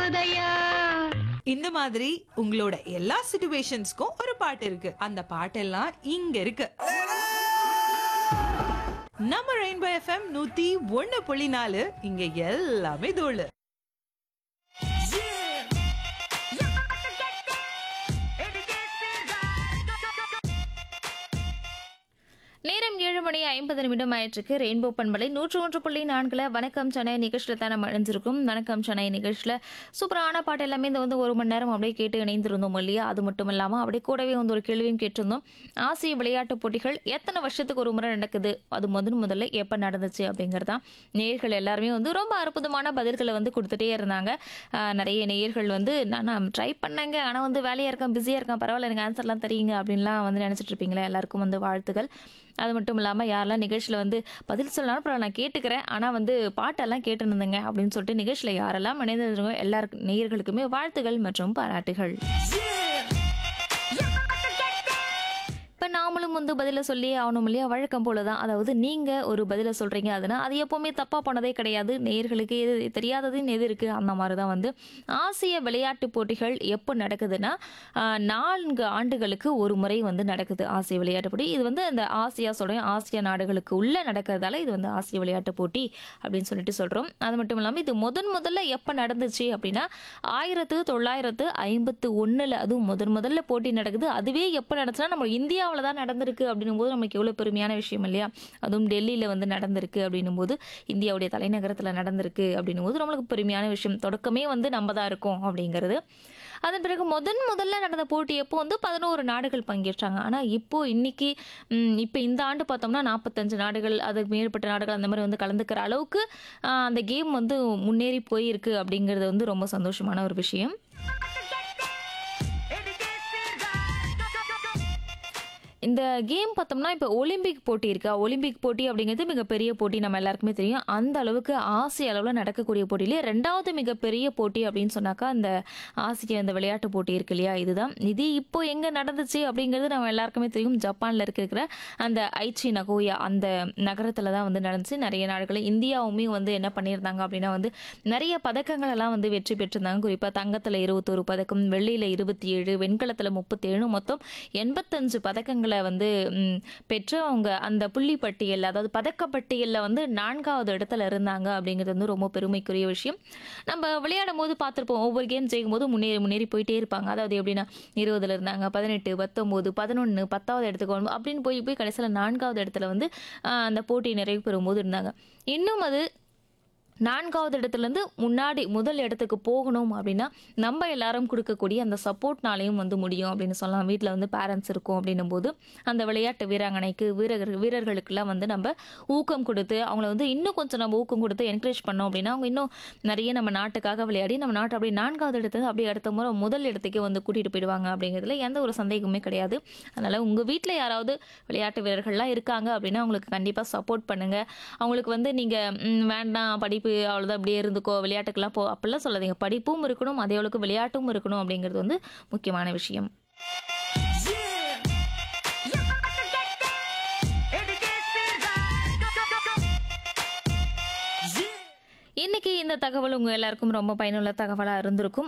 போதையா இந்த மாதிரி உங்களோட எல்லா சிச்சுவேஷன்ஸ்க்கும் ஒரு பாட்டு இருக்கு அந்த பாட்டெல்லாம் இங்க இருக்கு நம்ம ரெயின்போ எஃப்எம் நூத்தி ஒண்ணு புள்ளி நாலு இங்க எல்லாமே தோழு நேரம் ஏழு மணி ஐம்பது நிமிடம் ஆயிற்றுக்கு ரெயின்போ பண்பலை நூற்று ஒன்று புள்ளி நான்குல வணக்கம் சென்னை நிகழ்ச்சியில் தான் நம்ம இணைஞ்சிருக்கோம் வணக்கம் சென்னை நிகழ்ச்சியில் சூப்பரான பாட்டு எல்லாமே இந்த வந்து ஒரு மணி நேரம் அப்படியே கேட்டு இணைந்திருந்தோம் இல்லையா அது மட்டும் இல்லாமல் அப்படியே கூடவே வந்து ஒரு கேள்வியும் கேட்டிருந்தோம் ஆசிய விளையாட்டுப் போட்டிகள் எத்தனை வருஷத்துக்கு ஒரு முறை நடக்குது அது முதன் முதல்ல எப்போ நடந்துச்சு அப்படிங்கிறதான் நேயர்கள் எல்லாருமே வந்து ரொம்ப அற்புதமான பதில்களை வந்து கொடுத்துட்டே இருந்தாங்க ஆஹ் நிறைய நேயர்கள் வந்து நான் நான் ட்ரை பண்ணேங்க ஆனால் வந்து வேலையாக இருக்கேன் பிஸியாக இருக்கேன் பரவாயில்ல எனக்கு ஆன்சர்லாம் தெரியுங்க அப்படின்லாம் வந்து நினச்சிட்டு இருப்பீங்களா எல்லாருக்கும் வந்து வாழ்த்துக்கள் அது மட்டும் இல்லாமல் யாரெல்லாம் நிகழ்ச்சியில் வந்து பதில் சொல்லலாம் அப்புறம் நான் கேட்டுக்கிறேன் ஆனால் வந்து பாட்டெல்லாம் கேட்டுருந்தேங்க அப்படின்னு சொல்லிட்டு நிகழ்ச்சியில் யாரெல்லாம் இணைந்திருந்தோ எல்லாருக்கும் நேயர்களுக்குமே வாழ்த்துகள் மற்றும் பாராட்டுகள் இப்போ நாமளும் வந்து பதிலை சொல்லி ஆகணும் இல்லையா வழக்கம் போல தான் அதாவது நீங்கள் ஒரு பதிலை சொல்கிறீங்க அதுனா அது எப்போவுமே தப்பாக போனதே கிடையாது நேயர்களுக்கு எது தெரியாததுன்னு எது இருக்குது அந்த மாதிரி தான் வந்து ஆசிய விளையாட்டுப் போட்டிகள் எப்போ நடக்குதுன்னா ஆஹ், நான்கு ஆண்டுகளுக்கு ஒரு முறை வந்து நடக்குது ஆசிய விளையாட்டுப் போட்டி இது வந்து அந்த ஆசியா சொல்கிறேன் ஆசிய நாடுகளுக்கு உள்ளே நடக்கிறதால இது வந்து ஆசிய விளையாட்டுப் போட்டி அப்படின்னு சொல்லிட்டு சொல்கிறோம் அது மட்டும் இல்லாமல் இது முதன் முதல்ல எப்போ நடந்துச்சு அப்படின்னா ஆயிரத்து தொள்ளாயிரத்து ஐம்பத்து ஒன்றில் அதுவும் முதன் முதல்ல போட்டி நடக்குது அதுவே எப்போ நடந்துச்சுன்னா நம்ம இந்தியாவில் தான் நடந்திருக்கு அப்படின்னும் போது நமக்கு எவ்வளோ பெருமையான விஷயம் இல்லையா அதுவும் டெல்லியில் வந்து நடந்திருக்கு அப்படின்னும் போது இந்தியாவுடைய தலைநகரத்தில் நடந்திருக்கு அப்படின்னும் போது நம்மளுக்கு பெருமையான விஷயம் தொடக்கமே வந்து நம்ம தான் இருக்கோம் அப்படிங்கிறது அதன் பிறகு முதன் முதல்ல நடந்த போட்டி எப்போ வந்து பதினோரு நாடுகள் பங்கேற்றாங்க ஆனால் இப்போ இன்னைக்கு ம், இப்போ இந்த ஆண்டு பார்த்தோம்னா நாற்பத்தஞ்சு நாடுகள் அதுக்கு மேற்பட்ட நாடுகள் அந்த மாதிரி வந்து கலந்துக்கிற அளவுக்கு ஆ, அந்த கேம் வந்து முன்னேறி போயிருக்கு அப்படிங்கிறது வந்து ரொம்ப சந்தோஷமான ஒரு விஷயம் இந்த கேம் பார்த்தோம்னா இப்போ ஒலிம்பிக் போட்டி இருக்கா ஒலிம்பிக் போட்டி அப்படிங்கிறது மிகப்பெரிய போட்டி நம்ம எல்லாருக்குமே தெரியும் அந்த அளவுக்கு ஆசிய அளவில் நடக்கக்கூடிய போட்டியிலே ரெண்டாவது மிகப்பெரிய போட்டி அப்படின்னு சொன்னாக்கா அந்த ஆசிய அந்த விளையாட்டு போட்டி இருக்கு இல்லையா இதுதான் இது இப்போ எங்கே நடந்துச்சு அப்படிங்கிறது நம்ம எல்லாருக்குமே தெரியும் ஜப்பானில் இருக்கிற அந்த ஐச்சி நகோயா அந்த நகரத்தில் தான் வந்து நடந்துச்சு நிறைய நாடுகள் இந்தியாவுமே வந்து என்ன பண்ணியிருந்தாங்க அப்படின்னா வந்து நிறைய பதக்கங்கள் எல்லாம் வந்து வெற்றி பெற்றிருந்தாங்க குறிப்பாக தங்கத்தில் இருபத்தோரு பதக்கம் வெள்ளியில் இருபத்தி ஏழு வெண்கலத்தில் முப்பத்தேழு மொத்தம் எண்பத்தஞ்சு பதக்கங்களை வந்து ம், பெற்று அவங்க அந்த புள்ளி பட்டியல் அதாவது பதக்கப்பட்டியலில் வந்து நான்காவது இடத்துல இருந்தாங்க அப்படிங்கிறது வந்து ரொம்ப பெருமைக்குரிய விஷயம் நம்ம விளையாடும் போது பார்த்துருப்போம் ஒவ்வொரு கேம் ஜெயிக்கும் போது முன்னேறி முன்னேறி போயிட்டே இருப்பாங்க அதாவது எப்படின்னா இருபதுல இருந்தாங்க பதினெட்டு பத்தொம்போது பதினொன்று பத்தாவது இடத்துக்கு வரும்போது அப்படின்னு போய் போய் கடைசியில் நான்காவது இடத்துல வந்து ஆஹ், அந்த போட்டி நிறைவு பெறும் போது இருந்தாங்க இன்னும் அது நான்காவது இடத்துலேருந்து முன்னாடி முதல் இடத்துக்கு போகணும் அப்படின்னா நம்ம எல்லாரும் கொடுக்கக்கூடிய அந்த சப்போர்ட்னாலையும் வந்து முடியும் அப்படின்னு சொல்லலாம் வீட்டில் வந்து பேரண்ட்ஸ் இருக்கும் அப்படின்னும் போது அந்த விளையாட்டு வீராங்கனைக்கு வீரர்கள் வீரர்களுக்கெல்லாம் வந்து நம்ம ஊக்கம் கொடுத்து அவங்கள வந்து இன்னும் கொஞ்சம் நம்ம ஊக்கம் கொடுத்து என்கரேஜ் பண்ணோம் அப்படின்னா அவங்க இன்னும் நிறைய நம்ம நாட்டுக்காக விளையாடி நம்ம நாட்டை அப்படியே நான்காவது இடத்துல அப்படியே அடுத்த முறை முதல் இடத்துக்கே வந்து கூட்டிகிட்டு போயிடுவாங்க அப்படிங்கிறதுல எந்த ஒரு சந்தேகமே கிடையாது அதனால் உங்கள் வீட்டில் யாராவது விளையாட்டு வீரர்கள்லாம் இருக்காங்க அப்படின்னா அவங்களுக்கு கண்டிப்பாக சப்போர்ட் பண்ணுங்கள் அவங்களுக்கு வந்து நீங்கள் வேண்டாம் படிப்பு அவ்வளோதான் அப்படியே இருந்துக்கோ விளையாட்டுக்கெல்லாம் போ அப்படிலாம் சொல்லாதீங்க படிப்பும் இருக்கணும் அதே அளவுக்கு விளையாட்டும் இருக்கணும் அப்படிங்கிறது வந்து முக்கியமான விஷயம் இன்னைக்கு இந்த தகவல் உங்கள் எல்லாருக்கும் ரொம்ப பயனுள்ள தகவலாக இருந்திருக்கும்